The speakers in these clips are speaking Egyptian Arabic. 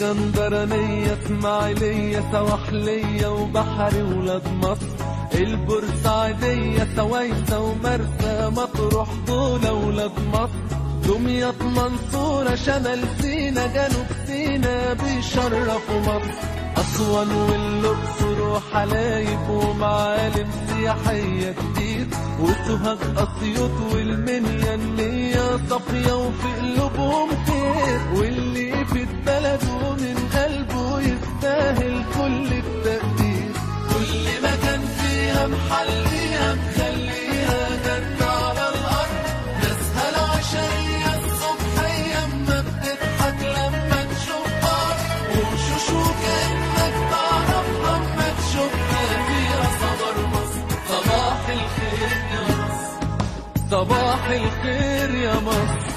اسكندرانية اسماعيلية سواحلية وبحري ولاد مصر البورسعيدية سويسة ومرسى مطروح دول ولاد مصر دمياط منصورة شمال سينا جنوب سينا بيشرفوا مصر أسوان والأقصر وحلايب ومعالم سياحية كتير وسوهاج أسيوط والمنيا النية صافية وفي قلوبهم خير واللي في بلده من قلبه يستاهل كل التقدير كل مكان فيها محليها مخليها جنة على الأرض ناسها العشية الصبحية أما بتضحك لما تشوفها وشوش وكأنك تعرفها أما تشوفها فيها صبر مصر صباح الخير يا مصر صباح الخير يا مصر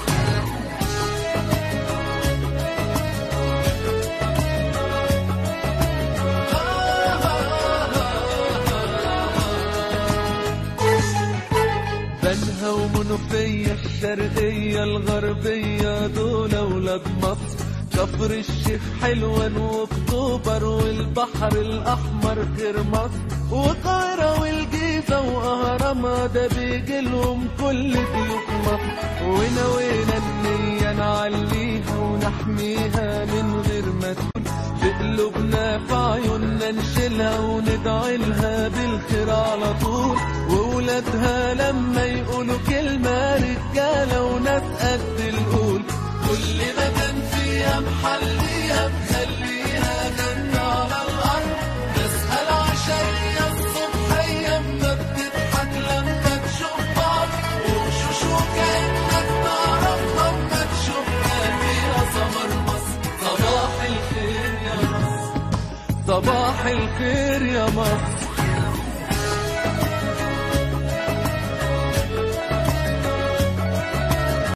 بنها ومنوفية الشرقية الغربية دول ولاد مصر كفر الشيخ حلوان واكتوبر والبحر الاحمر غير مصر والقاهرة والجيزة واهرامها ده بيجيلهم كل ضيوف مصر ونوينا النية نعليها ونحميها من غير ما تكون في قلوبنا في عيوننا نشيلها وندعي لها بالخير على طول وولادها لما يقولوا كلمة رجالة وناس قد القول كل مكان فيها محليها مخليها جنة على الأرض ناسها العشية الصبحية أما بتضحك لما تشوفها وشوش وكأنك تعرفها أما تشوفها فيها سمر مصر صباح الخير يا مصر صباح الخير يا مصر